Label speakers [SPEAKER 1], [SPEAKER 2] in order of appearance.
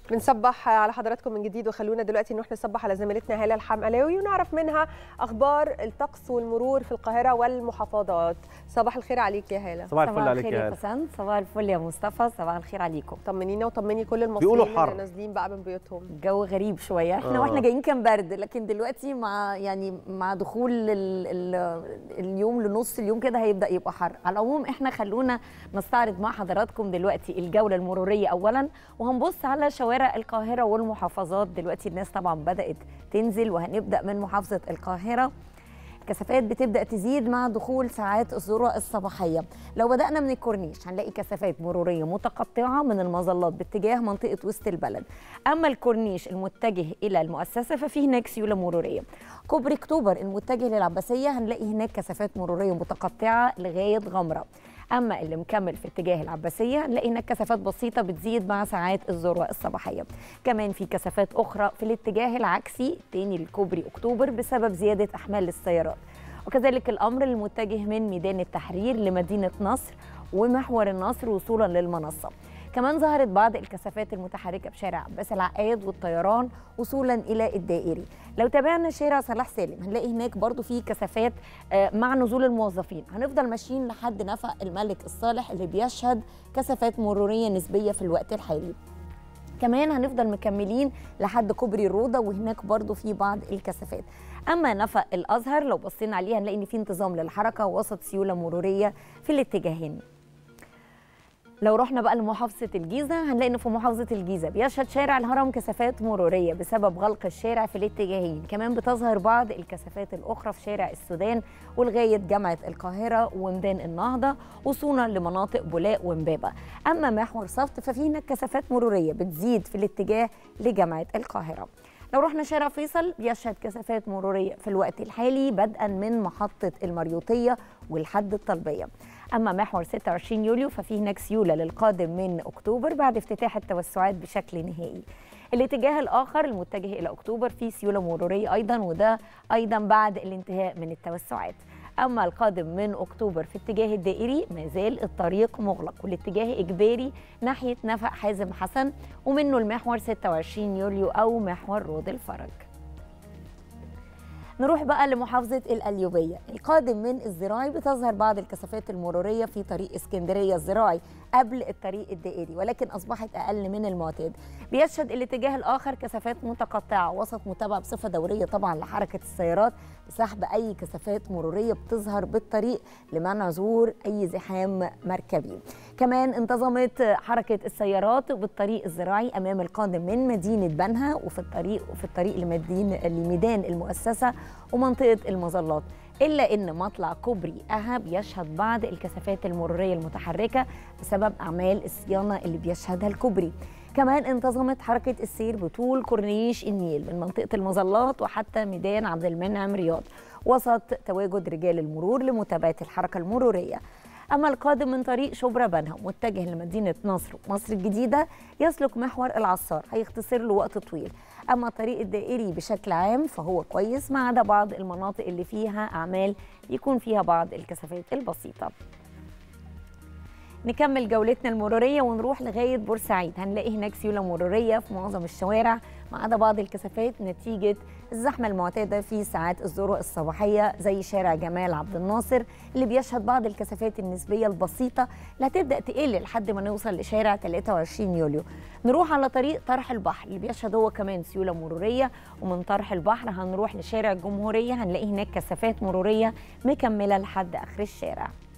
[SPEAKER 1] بنصبح على حضراتكم من جديد وخلونا دلوقتي نروح نصبح على زميلتنا هاله الحمقلاوي ونعرف منها اخبار الطقس والمرور في القاهره والمحافظات صباح الخير عليك يا هاله
[SPEAKER 2] صباح الفل عليك
[SPEAKER 3] الخير
[SPEAKER 2] يا
[SPEAKER 3] يا
[SPEAKER 2] هلا
[SPEAKER 3] فسان صباح الفل يا مصطفى صباح الخير عليكم
[SPEAKER 1] طمنينا وطمني كل
[SPEAKER 2] بيقولوا
[SPEAKER 1] المصريين
[SPEAKER 2] حر.
[SPEAKER 1] اللي نازلين بقى من بيوتهم
[SPEAKER 3] الجو غريب شويه احنا
[SPEAKER 2] آه.
[SPEAKER 3] واحنا جايين كان برد لكن دلوقتي مع يعني مع دخول ال ال اليوم لنص اليوم كده هيبدا يبقى حر على العموم احنا خلونا نستعرض مع حضراتكم دلوقتي الجوله المروريه اولا وهنبص على شوارع القاهره والمحافظات دلوقتي الناس طبعا بدات تنزل وهنبدا من محافظه القاهره الكثافات بتبدا تزيد مع دخول ساعات الذروه الصباحيه لو بدانا من الكورنيش هنلاقي كثافات مروريه متقطعه من المظلات باتجاه منطقه وسط البلد اما الكورنيش المتجه الى المؤسسه ففي هناك سيوله مروريه كوبري اكتوبر المتجه للعباسيه هنلاقي هناك كثافات مروريه متقطعه لغايه غمره اما اللي مكمل في اتجاه العباسيه هنلاقي هناك كثافات بسيطه بتزيد مع ساعات الذروه الصباحيه كمان في كثافات اخرى في الاتجاه العكسي تاني لكوبري اكتوبر بسبب زياده احمال السيارات وكذلك الامر المتجه من ميدان التحرير لمدينه نصر ومحور النصر وصولا للمنصه كمان ظهرت بعض الكثافات المتحركه بشارع عباس العقاد والطيران وصولا الى الدائري لو تابعنا شارع صلاح سالم هنلاقي هناك برضو في كثافات آه، مع نزول الموظفين هنفضل ماشيين لحد نفق الملك الصالح اللي بيشهد كثافات مروريه نسبيه في الوقت الحالي كمان هنفضل مكملين لحد كوبري الروضه وهناك برضو في بعض الكثافات اما نفق الازهر لو بصينا عليه هنلاقي ان في انتظام للحركه وسط سيوله مروريه في الاتجاهين لو رحنا بقى لمحافظة الجيزة هنلاقي إن في محافظة الجيزة بيشهد شارع الهرم كثافات مرورية بسبب غلق الشارع في الاتجاهين، كمان بتظهر بعض الكثافات الأخرى في شارع السودان ولغاية جامعة القاهرة وميدان النهضة وصولا لمناطق بولاق ومبابة، أما محور صفت ففي هناك كثافات مرورية بتزيد في الاتجاه لجامعة القاهرة. لو رحنا شارع فيصل بيشهد كثافات مرورية في الوقت الحالي بدءا من محطة المريوطية والحد الطلبية أما محور 26 يوليو ففي هناك سيولة للقادم من أكتوبر بعد افتتاح التوسعات بشكل نهائي الاتجاه الآخر المتجه إلى أكتوبر فيه سيولة مرورية أيضا وده أيضا بعد الانتهاء من التوسعات أما القادم من أكتوبر في اتجاه الدائري ما زال الطريق مغلق والاتجاه إجباري ناحية نفق حازم حسن ومنه المحور 26 يوليو أو محور رود الفرج نروح بقى لمحافظة القليوبية القادم من الزراعي بتظهر بعض الكثافات المرورية في طريق اسكندرية الزراعي قبل الطريق الدائري ولكن أصبحت أقل من المعتاد بيشهد الاتجاه الآخر كثافات متقطعة وسط متابعة بصفة دورية طبعا لحركة السيارات بسحب أي كثافات مرورية بتظهر بالطريق لمنع ظهور أي زحام مركبي كمان انتظمت حركة السيارات بالطريق الزراعي أمام القادم من مدينة بنها وفي الطريق وفي الطريق لمدينة لميدان المؤسسة ومنطقة المظلات إلا أن مطلع كوبري أهب يشهد بعض الكثافات المرورية المتحركة بسبب أعمال الصيانة اللي بيشهدها الكوبري كمان انتظمت حركة السير بطول كورنيش النيل من منطقة المظلات وحتى ميدان عبد المنعم رياض وسط تواجد رجال المرور لمتابعة الحركة المرورية أما القادم من طريق شبرا بنها متجه لمدينة نصر ومصر الجديدة يسلك محور العصار هيختصر له وقت طويل أما الطريق الدائري بشكل عام فهو كويس ما عدا بعض المناطق اللي فيها أعمال يكون فيها بعض الكثافات البسيطة نكمل جولتنا المرورية ونروح لغاية بورسعيد هنلاقي هناك سيولة مرورية في معظم الشوارع ما عدا بعض الكثافات نتيجة الزحمة المعتادة في ساعات الذروة الصباحية زي شارع جمال عبد الناصر اللي بيشهد بعض الكثافات النسبية البسيطة اللي هتبدأ تقل لحد ما نوصل لشارع 23 يوليو نروح على طريق طرح البحر اللي بيشهد هو كمان سيولة مرورية ومن طرح البحر هنروح لشارع الجمهورية هنلاقي هناك كثافات مرورية مكملة لحد آخر الشارع